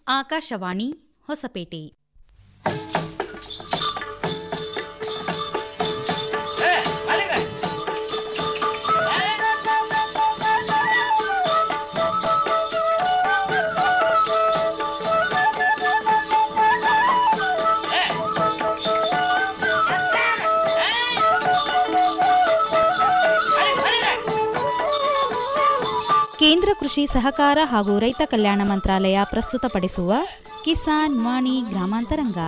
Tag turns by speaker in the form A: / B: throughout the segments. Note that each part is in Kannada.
A: ಆಕಾಶವಾಣಿ ಹೊಸಪೇಟೆ ಕೇಂದ್ರ ಕೃಷಿ ಸಹಕಾರ ಹಾಗೂ ರೈತ ಕಲ್ಯಾಣ ಮಂತ್ರಾಲಯ ಪ್ರಸ್ತುತಪಡಿಸುವ ಕಿಸಾನ್ ವಾಣಿ ಗ್ರಾಮಾಂತರಂಗ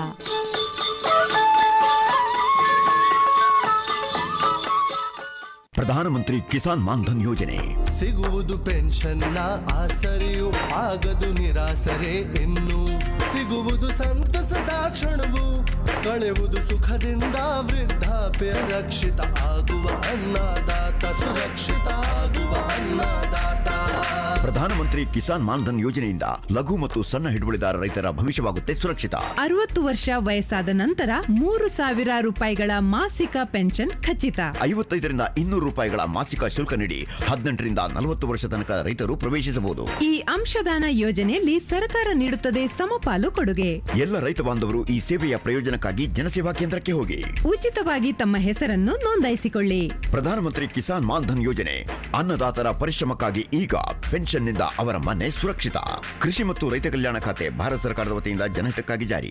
B: ಪ್ರಧಾನಮಂತ್ರಿ ಕಿಸಾನ್ ಮಾನ್ಧನ್ ಯೋಜನೆ
C: ಸಿಗುವುದು ಪೆನ್ಷನ್ನ ಆಸರೆಯು ಆಗದು ನಿರಾಸರೆ ಇನ್ನು ಸಿಗುವುದು ಸಂತಸದ ಕ್ಷಣವು ಕಳೆಯುವುದು ಸುಖದಿಂದ ವೃದ್ಧಾಪ್ಯ ರಕ್ಷಿತ ಆಗುವ ಅನ್ನದಾತ ಸುರಕ್ಷಿತ ಆಗುವ ಅನ್ನದಾತ
B: ಪ್ರಧಾನಮಂತ್ರಿ ಕಿಸಾನ್ ಮಾನ್ಧನ್ ಯೋಜನೆಯಿಂದ ಲಘು ಮತ್ತು ಸಣ್ಣ ಹಿಡುವಳಿದಾರ ರೈತರ ಭವಿಷ್ಯವಾಗುತ್ತೆ ಸುರಕ್ಷಿತ
D: ಅರವತ್ತು ವರ್ಷ ವಯಸ್ಸಾದ ನಂತರ ಮೂರು ಸಾವಿರ ರೂಪಾಯಿಗಳ ಮಾಸಿಕ ಪೆನ್ಷನ್ ಖಚಿತ
B: ಐವತ್ತೈದರಿಂದ ಇನ್ನೂರು ರೂಪಾಯಿಗಳ ಮಾಸಿಕ ಶುಲ್ಕ ನೀಡಿ ಹದಿನೆಂಟರಿಂದ ನಲವತ್ತು ವರ್ಷ ತನಕ ರೈತರು ಪ್ರವೇಶಿಸಬಹುದು
D: ಈ ಅಂಶದಾನ ಯೋಜನೆಯಲ್ಲಿ ಸರ್ಕಾರ ನೀಡುತ್ತದೆ ಸಮಪಾಲು ಕೊಡುಗೆ
B: ಎಲ್ಲ ರೈತ ಬಾಂಧವರು ಈ ಸೇವೆಯ ಪ್ರಯೋಜನಕ್ಕಾಗಿ ಜನಸೇವಾ ಕೇಂದ್ರಕ್ಕೆ ಹೋಗಿ
D: ಉಚಿತವಾಗಿ ತಮ್ಮ ಹೆಸರನ್ನು ನೋಂದಾಯಿಸಿಕೊಳ್ಳಿ
B: ಪ್ರಧಾನಮಂತ್ರಿ ಕಿಸಾನ್ ಮಾನ್ಧನ್ ಯೋಜನೆ ಅನ್ನದಾತರ ಪರಿಶ್ರಮಕ್ಕಾಗಿ ಈಗ ಪೆನ್ಷನ್ನಿಂದ ಅವರ ಮನೆ ಸುರಕ್ಷಿತ ಕೃಷಿ ಮತ್ತು ರೈತ ಕಲ್ಯಾಣ ಖಾತೆ ಭಾರತ ಸರ್ಕಾರದ ವತಿಯಿಂದ ಜನಹಿತಕ್ಕಾಗಿ ಜಾರಿ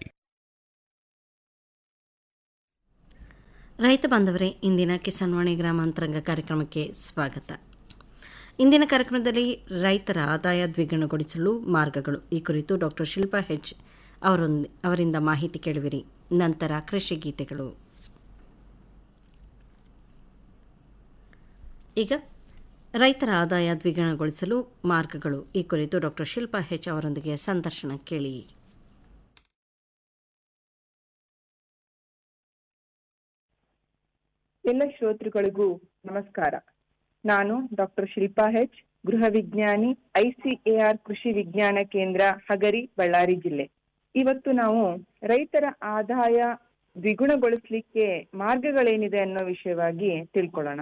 E: ರೈತ ಬಾಂಧವರೇ ಇಂದಿನ ಕಿಸಾನ್ ವಾಣಿ ಗ್ರಾಮಾಂತರಂಗ ಕಾರ್ಯಕ್ರಮಕ್ಕೆ ಸ್ವಾಗತ ಇಂದಿನ ಕಾರ್ಯಕ್ರಮದಲ್ಲಿ ರೈತರ ಆದಾಯ ದ್ವಿಗುಣಗೊಳಿಸಲು ಮಾರ್ಗಗಳು ಈ ಕುರಿತು ಡಾಕ್ಟರ್ ಶಿಲ್ಪಾ ಹೆಚ್ ಅವರೊಂದಿ ಅವರಿಂದ ಮಾಹಿತಿ ಕೇಳುವಿರಿ ನಂತರ ಕೃಷಿ ಗೀತೆಗಳು ಈಗ ರೈತರ ಆದಾಯ ದ್ವಿಗುಣಗೊಳಿಸಲು ಮಾರ್ಗಗಳು ಈ ಕುರಿತು ಡಾಕ್ಟರ್ ಶಿಲ್ಪಾ ಹೆಚ್ ಅವರೊಂದಿಗೆ ಸಂದರ್ಶನ ಕೇಳಿ
F: ಎಲ್ಲ ಶ್ರೋತೃಗಳಿಗೂ ನಮಸ್ಕಾರ ನಾನು ಡಾಕ್ಟರ್ ಶಿಲ್ಪಾ ಹೆಚ್ ಗೃಹ ವಿಜ್ಞಾನಿ ಐಸಿಎಆರ್ ಕೃಷಿ ವಿಜ್ಞಾನ ಕೇಂದ್ರ ಹಗರಿ ಬಳ್ಳಾರಿ ಜಿಲ್ಲೆ ಇವತ್ತು ನಾವು ರೈತರ ಆದಾಯ ದ್ವಿಗುಣಗೊಳಿಸ್ಲಿಕ್ಕೆ ಮಾರ್ಗಗಳೇನಿದೆ ಅನ್ನೋ ವಿಷಯವಾಗಿ ತಿಳ್ಕೊಳ್ಳೋಣ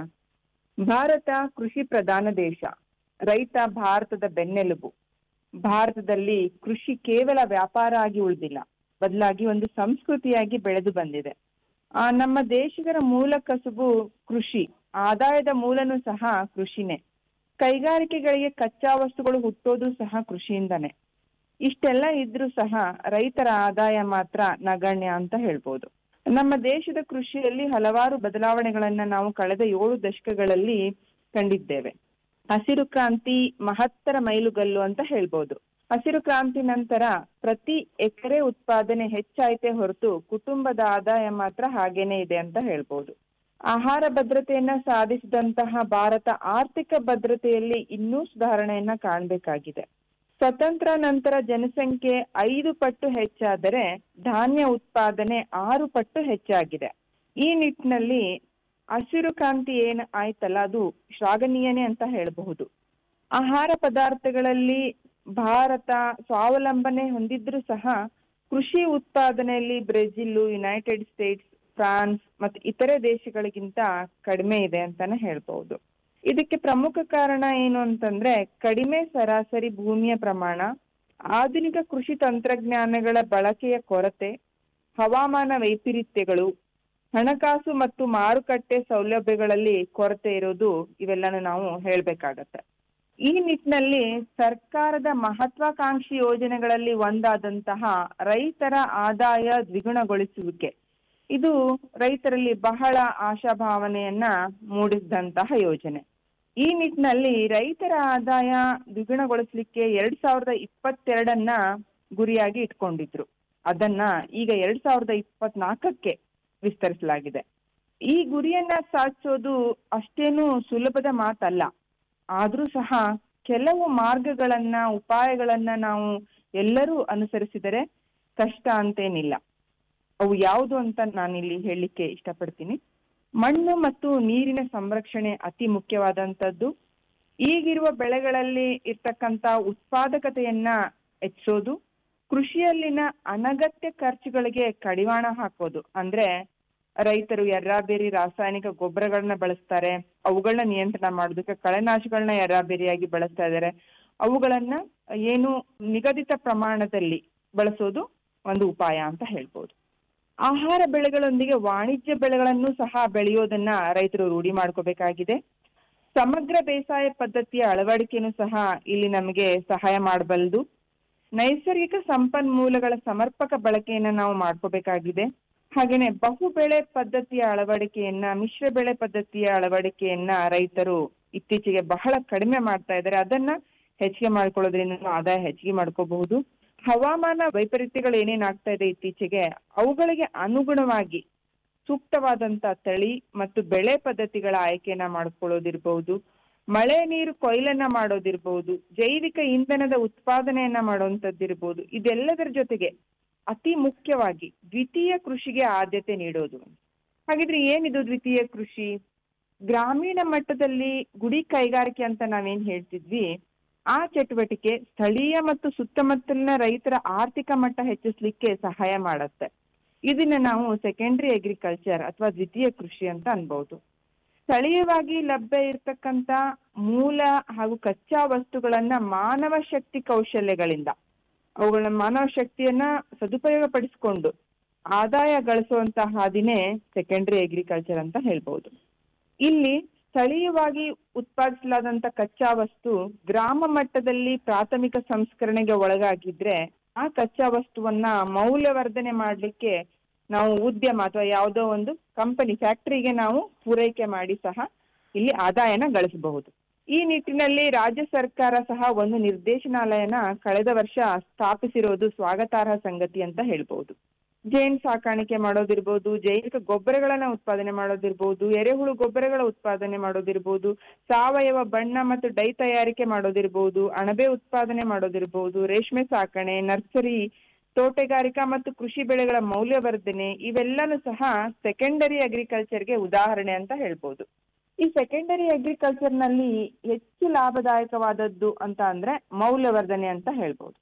F: ಭಾರತ ಕೃಷಿ ಪ್ರಧಾನ ದೇಶ ರೈತ ಭಾರತದ ಬೆನ್ನೆಲುಬು ಭಾರತದಲ್ಲಿ ಕೃಷಿ ಕೇವಲ ವ್ಯಾಪಾರ ಆಗಿ ಉಳಿದಿಲ್ಲ ಬದಲಾಗಿ ಒಂದು ಸಂಸ್ಕೃತಿಯಾಗಿ ಬೆಳೆದು ಬಂದಿದೆ ಆ ನಮ್ಮ ದೇಶದ ಮೂಲ ಕಸುಬು ಕೃಷಿ ಆದಾಯದ ಮೂಲನೂ ಸಹ ಕೃಷಿನೇ ಕೈಗಾರಿಕೆಗಳಿಗೆ ಕಚ್ಚಾ ವಸ್ತುಗಳು ಹುಟ್ಟೋದು ಸಹ ಕೃಷಿಯಿಂದನೇ ಇಷ್ಟೆಲ್ಲ ಇದ್ರೂ ಸಹ ರೈತರ ಆದಾಯ ಮಾತ್ರ ನಗಣ್ಯ ಅಂತ ಹೇಳ್ಬೋದು ನಮ್ಮ ದೇಶದ ಕೃಷಿಯಲ್ಲಿ ಹಲವಾರು ಬದಲಾವಣೆಗಳನ್ನ ನಾವು ಕಳೆದ ಏಳು ದಶಕಗಳಲ್ಲಿ ಕಂಡಿದ್ದೇವೆ ಹಸಿರು ಕ್ರಾಂತಿ ಮಹತ್ತರ ಮೈಲುಗಲ್ಲು ಅಂತ ಹೇಳ್ಬೋದು ಹಸಿರು ಕ್ರಾಂತಿ ನಂತರ ಪ್ರತಿ ಎಕರೆ ಉತ್ಪಾದನೆ ಹೆಚ್ಚಾಯ್ತೆ ಹೊರತು ಕುಟುಂಬದ ಆದಾಯ ಮಾತ್ರ ಹಾಗೇನೆ ಇದೆ ಅಂತ ಹೇಳ್ಬೋದು ಆಹಾರ ಭದ್ರತೆಯನ್ನ ಸಾಧಿಸಿದಂತಹ ಭಾರತ ಆರ್ಥಿಕ ಭದ್ರತೆಯಲ್ಲಿ ಇನ್ನೂ ಸುಧಾರಣೆಯನ್ನ ಕಾಣಬೇಕಾಗಿದೆ ಸ್ವತಂತ್ರ ನಂತರ ಜನಸಂಖ್ಯೆ ಐದು ಪಟ್ಟು ಹೆಚ್ಚಾದರೆ ಧಾನ್ಯ ಉತ್ಪಾದನೆ ಆರು ಪಟ್ಟು ಹೆಚ್ಚಾಗಿದೆ ಈ ನಿಟ್ಟಿನಲ್ಲಿ ಹಸಿರು ಕ್ರಾಂತಿ ಏನ್ ಆಯ್ತಲ್ಲ ಅದು ಶ್ಲಾಘನೀಯನೇ ಅಂತ ಹೇಳಬಹುದು ಆಹಾರ ಪದಾರ್ಥಗಳಲ್ಲಿ ಭಾರತ ಸ್ವಾವಲಂಬನೆ ಹೊಂದಿದ್ರೂ ಸಹ ಕೃಷಿ ಉತ್ಪಾದನೆಯಲ್ಲಿ ಬ್ರೆಜಿಲ್ ಯುನೈಟೆಡ್ ಸ್ಟೇಟ್ಸ್ ಫ್ರಾನ್ಸ್ ಮತ್ತು ಇತರೆ ದೇಶಗಳಿಗಿಂತ ಕಡಿಮೆ ಇದೆ ಅಂತಾನೆ ಹೇಳ್ಬಹುದು ಇದಕ್ಕೆ ಪ್ರಮುಖ ಕಾರಣ ಏನು ಅಂತಂದ್ರೆ ಕಡಿಮೆ ಸರಾಸರಿ ಭೂಮಿಯ ಪ್ರಮಾಣ ಆಧುನಿಕ ಕೃಷಿ ತಂತ್ರಜ್ಞಾನಗಳ ಬಳಕೆಯ ಕೊರತೆ ಹವಾಮಾನ ವೈಪರೀತ್ಯಗಳು ಹಣಕಾಸು ಮತ್ತು ಮಾರುಕಟ್ಟೆ ಸೌಲಭ್ಯಗಳಲ್ಲಿ ಕೊರತೆ ಇರೋದು ಇವೆಲ್ಲನೂ ನಾವು ಹೇಳ್ಬೇಕಾಗತ್ತೆ ಈ ನಿಟ್ಟಿನಲ್ಲಿ ಸರ್ಕಾರದ ಮಹತ್ವಾಕಾಂಕ್ಷಿ ಯೋಜನೆಗಳಲ್ಲಿ ಒಂದಾದಂತಹ ರೈತರ ಆದಾಯ ದ್ವಿಗುಣಗೊಳಿಸುವಿಕೆ ಇದು ರೈತರಲ್ಲಿ ಬಹಳ ಆಶಾಭಾವನೆಯನ್ನ ಮೂಡಿಸಿದಂತಹ ಯೋಜನೆ ಈ ನಿಟ್ಟಿನಲ್ಲಿ ರೈತರ ಆದಾಯ ದ್ವಿಗುಣಗೊಳಿಸಲಿಕ್ಕೆ ಎರಡ್ ಸಾವಿರದ ಇಪ್ಪತ್ತೆರಡನ್ನ ಗುರಿಯಾಗಿ ಇಟ್ಕೊಂಡಿದ್ರು ಅದನ್ನ ಈಗ ಎರಡ್ ಸಾವಿರದ ಇಪ್ಪತ್ನಾಲ್ಕಕ್ಕೆ ವಿಸ್ತರಿಸಲಾಗಿದೆ ಈ ಗುರಿಯನ್ನ ಸಾಧಿಸೋದು ಅಷ್ಟೇನು ಸುಲಭದ ಮಾತಲ್ಲ ಆದ್ರೂ ಸಹ ಕೆಲವು ಮಾರ್ಗಗಳನ್ನ ಉಪಾಯಗಳನ್ನ ನಾವು ಎಲ್ಲರೂ ಅನುಸರಿಸಿದರೆ ಕಷ್ಟ ಅಂತೇನಿಲ್ಲ ಅವು ಯಾವುದು ಅಂತ ನಾನಿಲ್ಲಿ ಹೇಳಲಿಕ್ಕೆ ಇಷ್ಟಪಡ್ತೀನಿ ಮಣ್ಣು ಮತ್ತು ನೀರಿನ ಸಂರಕ್ಷಣೆ ಅತಿ ಮುಖ್ಯವಾದಂತದ್ದು ಈಗಿರುವ ಬೆಳೆಗಳಲ್ಲಿ ಇರ್ತಕ್ಕಂತ ಉತ್ಪಾದಕತೆಯನ್ನ ಹೆಚ್ಚೋದು ಕೃಷಿಯಲ್ಲಿನ ಅನಗತ್ಯ ಖರ್ಚುಗಳಿಗೆ ಕಡಿವಾಣ ಹಾಕೋದು ಅಂದ್ರೆ ರೈತರು ಎರ್ರಾಬೇರಿ ರಾಸಾಯನಿಕ ಗೊಬ್ಬರಗಳನ್ನ ಬಳಸ್ತಾರೆ ಅವುಗಳನ್ನ ನಿಯಂತ್ರಣ ಮಾಡೋದಕ್ಕೆ ಕಳೆನಾಶಗಳನ್ನ ಎರ್ರಾಬೇರಿಯಾಗಿ ಬಳಸ್ತಾ ಇದ್ದಾರೆ ಅವುಗಳನ್ನ ಏನು ನಿಗದಿತ ಪ್ರಮಾಣದಲ್ಲಿ ಬಳಸೋದು ಒಂದು ಉಪಾಯ ಅಂತ ಹೇಳ್ಬೋದು ಆಹಾರ ಬೆಳೆಗಳೊಂದಿಗೆ ವಾಣಿಜ್ಯ ಬೆಳೆಗಳನ್ನು ಸಹ ಬೆಳೆಯೋದನ್ನ ರೈತರು ರೂಢಿ ಮಾಡ್ಕೋಬೇಕಾಗಿದೆ ಸಮಗ್ರ ಬೇಸಾಯ ಪದ್ಧತಿಯ ಅಳವಡಿಕೆನೂ ಸಹ ಇಲ್ಲಿ ನಮಗೆ ಸಹಾಯ ಮಾಡಬಲ್ಲದು ನೈಸರ್ಗಿಕ ಸಂಪನ್ಮೂಲಗಳ ಸಮರ್ಪಕ ಬಳಕೆಯನ್ನ ನಾವು ಮಾಡ್ಕೋಬೇಕಾಗಿದೆ ಹಾಗೇನೆ ಬಹು ಬೆಳೆ ಪದ್ಧತಿಯ ಅಳವಡಿಕೆಯನ್ನ ಮಿಶ್ರ ಬೆಳೆ ಪದ್ಧತಿಯ ಅಳವಡಿಕೆಯನ್ನ ರೈತರು ಇತ್ತೀಚೆಗೆ ಬಹಳ ಕಡಿಮೆ ಮಾಡ್ತಾ ಇದ್ದಾರೆ ಅದನ್ನ ಹೆಚ್ಚಿಗೆ ಮಾಡ್ಕೊಳ್ಳೋದ್ರಿಂದ ಆದಾಯ ಹೆಚ್ಚಿಗೆ ಮಾಡ್ಕೋಬಹುದು ಹವಾಮಾನ ವೈಪರೀತ್ಯಗಳು ಏನೇನಾಗ್ತಾ ಇದೆ ಇತ್ತೀಚೆಗೆ ಅವುಗಳಿಗೆ ಅನುಗುಣವಾಗಿ ಸೂಕ್ತವಾದಂತ ತಳಿ ಮತ್ತು ಬೆಳೆ ಪದ್ಧತಿಗಳ ಆಯ್ಕೆಯನ್ನ ಮಾಡ್ಕೊಳ್ಳೋದಿರ್ಬಹುದು ಮಳೆ ನೀರು ಕೊಯ್ಲನ್ನ ಮಾಡೋದಿರ್ಬಹುದು ಜೈವಿಕ ಇಂಧನದ ಉತ್ಪಾದನೆಯನ್ನ ಮಾಡುವಂತದ್ದಿರ್ಬೋದು ಇದೆಲ್ಲದರ ಜೊತೆಗೆ ಅತಿ ಮುಖ್ಯವಾಗಿ ದ್ವಿತೀಯ ಕೃಷಿಗೆ ಆದ್ಯತೆ ನೀಡೋದು ಹಾಗಿದ್ರೆ ಏನಿದು ದ್ವಿತೀಯ ಕೃಷಿ ಗ್ರಾಮೀಣ ಮಟ್ಟದಲ್ಲಿ ಗುಡಿ ಕೈಗಾರಿಕೆ ಅಂತ ನಾವೇನ್ ಹೇಳ್ತಿದ್ವಿ ಆ ಚಟುವಟಿಕೆ ಸ್ಥಳೀಯ ಮತ್ತು ಸುತ್ತಮುತ್ತಲಿನ ರೈತರ ಆರ್ಥಿಕ ಮಟ್ಟ ಹೆಚ್ಚಿಸ್ಲಿಕ್ಕೆ ಸಹಾಯ ಮಾಡತ್ತೆ ಇದನ್ನ ನಾವು ಸೆಕೆಂಡರಿ ಅಗ್ರಿಕಲ್ಚರ್ ಅಥವಾ ದ್ವಿತೀಯ ಕೃಷಿ ಅಂತ ಅನ್ಬಹುದು ಸ್ಥಳೀಯವಾಗಿ ಲಭ್ಯ ಇರತಕ್ಕಂತ ಮೂಲ ಹಾಗೂ ಕಚ್ಚಾ ವಸ್ತುಗಳನ್ನ ಮಾನವ ಶಕ್ತಿ ಕೌಶಲ್ಯಗಳಿಂದ ಅವುಗಳ ಮಾನವ ಶಕ್ತಿಯನ್ನ ಸದುಪಯೋಗ ಪಡಿಸಿಕೊಂಡು ಆದಾಯ ಗಳಿಸುವಂತ ಹಾದಿನೇ ಸೆಕೆಂಡರಿ ಅಗ್ರಿಕಲ್ಚರ್ ಅಂತ ಹೇಳ್ಬಹುದು ಇಲ್ಲಿ ಸ್ಥಳೀಯವಾಗಿ ಉತ್ಪಾದಿಸಲಾದಂತ ಕಚ್ಚಾ ವಸ್ತು ಗ್ರಾಮ ಮಟ್ಟದಲ್ಲಿ ಪ್ರಾಥಮಿಕ ಸಂಸ್ಕರಣೆಗೆ ಒಳಗಾಗಿದ್ರೆ ಆ ಕಚ್ಚಾ ವಸ್ತುವನ್ನ ಮೌಲ್ಯವರ್ಧನೆ ಮಾಡ್ಲಿಕ್ಕೆ ನಾವು ಉದ್ಯಮ ಅಥವಾ ಯಾವುದೋ ಒಂದು ಕಂಪನಿ ಫ್ಯಾಕ್ಟರಿಗೆ ನಾವು ಪೂರೈಕೆ ಮಾಡಿ ಸಹ ಇಲ್ಲಿ ಆದಾಯನ ಗಳಿಸಬಹುದು ಈ ನಿಟ್ಟಿನಲ್ಲಿ ರಾಜ್ಯ ಸರ್ಕಾರ ಸಹ ಒಂದು ನಿರ್ದೇಶನಾಲಯನ ಕಳೆದ ವರ್ಷ ಸ್ಥಾಪಿಸಿರೋದು ಸ್ವಾಗತಾರ್ಹ ಸಂಗತಿ ಅಂತ ಹೇಳ್ಬಹುದು ಜೇನ್ ಸಾಕಾಣಿಕೆ ಮಾಡೋದಿರ್ಬೋದು ಜೈವಿಕ ಗೊಬ್ಬರಗಳನ್ನ ಉತ್ಪಾದನೆ ಮಾಡೋದಿರ್ಬೋದು ಎರೆಹುಳು ಗೊಬ್ಬರಗಳ ಉತ್ಪಾದನೆ ಮಾಡೋದಿರ್ಬೋದು ಸಾವಯವ ಬಣ್ಣ ಮತ್ತು ಡೈ ತಯಾರಿಕೆ ಮಾಡೋದಿರ್ಬೋದು ಅಣಬೆ ಉತ್ಪಾದನೆ ಮಾಡೋದಿರ್ಬೋದು ರೇಷ್ಮೆ ಸಾಕಣೆ ನರ್ಸರಿ ತೋಟಗಾರಿಕಾ ಮತ್ತು ಕೃಷಿ ಬೆಳೆಗಳ ಮೌಲ್ಯವರ್ಧನೆ ಇವೆಲ್ಲನೂ ಸಹ ಸೆಕೆಂಡರಿ ಅಗ್ರಿಕಲ್ಚರ್ಗೆ ಉದಾಹರಣೆ ಅಂತ ಹೇಳ್ಬೋದು ಈ ಸೆಕೆಂಡರಿ ಅಗ್ರಿಕಲ್ಚರ್ ನಲ್ಲಿ ಹೆಚ್ಚು ಲಾಭದಾಯಕವಾದದ್ದು ಅಂತ ಅಂದ್ರೆ ಮೌಲ್ಯವರ್ಧನೆ ಅಂತ ಹೇಳ್ಬೋದು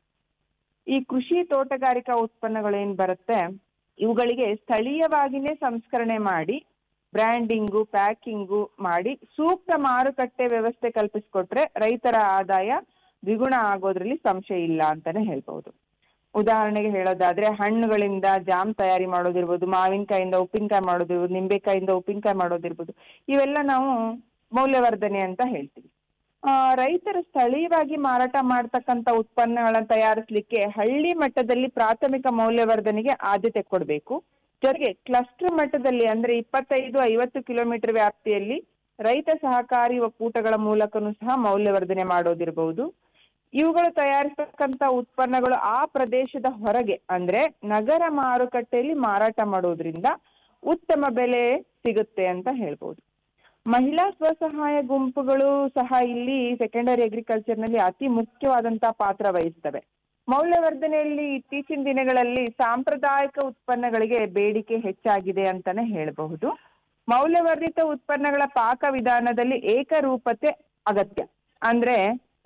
F: ಈ ಕೃಷಿ ತೋಟಗಾರಿಕಾ ಉತ್ಪನ್ನಗಳು ಏನ್ ಬರುತ್ತೆ ಇವುಗಳಿಗೆ ಸ್ಥಳೀಯವಾಗಿನೇ ಸಂಸ್ಕರಣೆ ಮಾಡಿ ಬ್ರ್ಯಾಂಡಿಂಗು ಪ್ಯಾಕಿಂಗು ಮಾಡಿ ಸೂಕ್ತ ಮಾರುಕಟ್ಟೆ ವ್ಯವಸ್ಥೆ ಕಲ್ಪಿಸ್ಕೊಟ್ರೆ ರೈತರ ಆದಾಯ ದ್ವಿಗುಣ ಆಗೋದ್ರಲ್ಲಿ ಸಂಶಯ ಇಲ್ಲ ಅಂತಾನೆ ಹೇಳ್ಬಹುದು ಉದಾಹರಣೆಗೆ ಹೇಳೋದಾದ್ರೆ ಹಣ್ಣುಗಳಿಂದ ಜಾಮ್ ತಯಾರಿ ಮಾಡೋದಿರ್ಬೋದು ಮಾವಿನಕಾಯಿಂದ ಉಪ್ಪಿನಕಾಯಿ ಮಾಡೋದಿರ್ಬೋದು ನಿಂಬೆಕಾಯಿಂದ ಉಪ್ಪಿನಕಾಯಿ ಮಾಡೋದಿರ್ಬೋದು ಇವೆಲ್ಲ ನಾವು ಮೌಲ್ಯವರ್ಧನೆ ಅಂತ ಹೇಳ್ತೀವಿ ಆ, ರೈತರು ಸ್ಥಳೀಯವಾಗಿ ಮಾರಾಟ ಮಾಡ್ತಕ್ಕಂತ ಉತ್ಪನ್ನಗಳನ್ನ ತಯಾರಿಸಲಿಕ್ಕೆ ಹಳ್ಳಿ ಮಟ್ಟದಲ್ಲಿ ಪ್ರಾಥಮಿಕ ಮೌಲ್ಯವರ್ಧನೆಗೆ ಆದ್ಯತೆ ಕೊಡಬೇಕು ಜೊತೆಗೆ ಕ್ಲಸ್ಟರ್ ಮಟ್ಟದಲ್ಲಿ ಅಂದ್ರೆ ಇಪ್ಪತ್ತೈದು ಐವತ್ತು ಕಿಲೋಮೀಟರ್ ವ್ಯಾಪ್ತಿಯಲ್ಲಿ ರೈತ ಸಹಕಾರಿ ಒಕ್ಕೂಟಗಳ ಮೂಲಕನೂ ಸಹ ಮೌಲ್ಯವರ್ಧನೆ ಮಾಡೋದಿರಬಹುದು ಇವುಗಳು ತಯಾರಿಸತಕ್ಕಂತ ಉತ್ಪನ್ನಗಳು ಆ ಪ್ರದೇಶದ ಹೊರಗೆ ಅಂದ್ರೆ ನಗರ ಮಾರುಕಟ್ಟೆಯಲ್ಲಿ ಮಾರಾಟ ಮಾಡೋದ್ರಿಂದ ಉತ್ತಮ ಬೆಲೆ ಸಿಗುತ್ತೆ ಅಂತ ಹೇಳ್ಬೋದು ಮಹಿಳಾ ಸ್ವಸಹಾಯ ಗುಂಪುಗಳು ಸಹ ಇಲ್ಲಿ ಸೆಕೆಂಡರಿ ಅಗ್ರಿಕಲ್ಚರ್ ನಲ್ಲಿ ಅತಿ ಮುಖ್ಯವಾದಂತಹ ಪಾತ್ರ ವಹಿಸ್ತವೆ ಮೌಲ್ಯವರ್ಧನೆಯಲ್ಲಿ ಇತ್ತೀಚಿನ ದಿನಗಳಲ್ಲಿ ಸಾಂಪ್ರದಾಯಿಕ ಉತ್ಪನ್ನಗಳಿಗೆ ಬೇಡಿಕೆ ಹೆಚ್ಚಾಗಿದೆ ಅಂತಾನೆ ಹೇಳಬಹುದು ಮೌಲ್ಯವರ್ಧಿತ ಉತ್ಪನ್ನಗಳ ಪಾಕ ವಿಧಾನದಲ್ಲಿ ಏಕರೂಪತೆ ಅಗತ್ಯ ಅಂದ್ರೆ